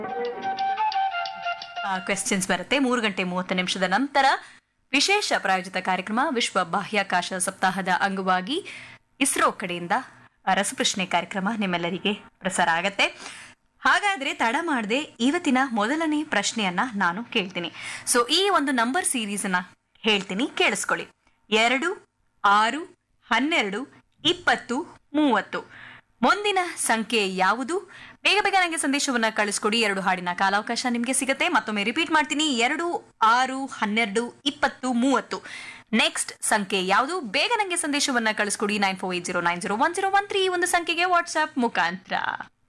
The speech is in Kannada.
ಕ್ವೆಶ್ಚನ್ಸ್ ಬರುತ್ತೆ ಮೂರು ಗಂಟೆ ಮೂವತ್ತು ನಿಮಿಷದ ನಂತರ ವಿಶೇಷ ಪ್ರಾಯೋಜಿತ ಕಾರ್ಯಕ್ರಮ ವಿಶ್ವ ಬಾಹ್ಯಾಕಾಶ ಸಪ್ತಾಹದ ಅಂಗವಾಗಿ ಇಸ್ರೋ ಕಡೆಯಿಂದ ರಸಪ್ರಶ್ನೆ ಕಾರ್ಯಕ್ರಮ ನಿಮ್ಮೆಲ್ಲರಿಗೆ ಪ್ರಸಾರ ಆಗತ್ತೆ ಹಾಗಾದ್ರೆ ತಡ ಮಾಡದೆ ಇವತ್ತಿನ ಮೊದಲನೇ ಪ್ರಶ್ನೆಯನ್ನ ನಾನು ಕೇಳ್ತೀನಿ ಸೊ ಈ ಒಂದು ನಂಬರ್ ಸೀರೀಸ್ ಅನ್ನ ಹೇಳ್ತೀನಿ ಕೇಳಿಸ್ಕೊಳ್ಳಿ ಎರಡು ಆರು ಹನ್ನೆರಡು ಇಪ್ಪತ್ತು ಮೂವತ್ತು ಮುಂದಿನ ಸಂಖ್ಯೆ ಯಾವುದು ಬೇಗ ಬೇಗ ನನಗೆ ಸಂದೇಶವನ್ನ ಕಳಿಸ್ಕೊಡಿ ಎರಡು ಹಾಡಿನ ಕಾಲಾವಕಾಶ ನಿಮಗೆ ಸಿಗುತ್ತೆ ಮತ್ತೊಮ್ಮೆ ರಿಪೀಟ್ ಮಾಡ್ತೀನಿ ಎರಡು ಆರು ಹನ್ನೆರಡು ಇಪ್ಪತ್ತು ಮೂವತ್ತು ನೆಕ್ಸ್ಟ್ ಸಂಖ್ಯೆ ಯಾವುದು ಬೇಗ ನನಗೆ ಸಂದೇಶವನ್ನ ಕಳಿಸ್ಕೊಡಿ nine four eight zero nine zero one zero one three ಈ ಒಂದು ಸಂಖ್ಯೆಗೆ ವಾಟ್ಸ್ಆಪ್ ಮುಖಾಂತರ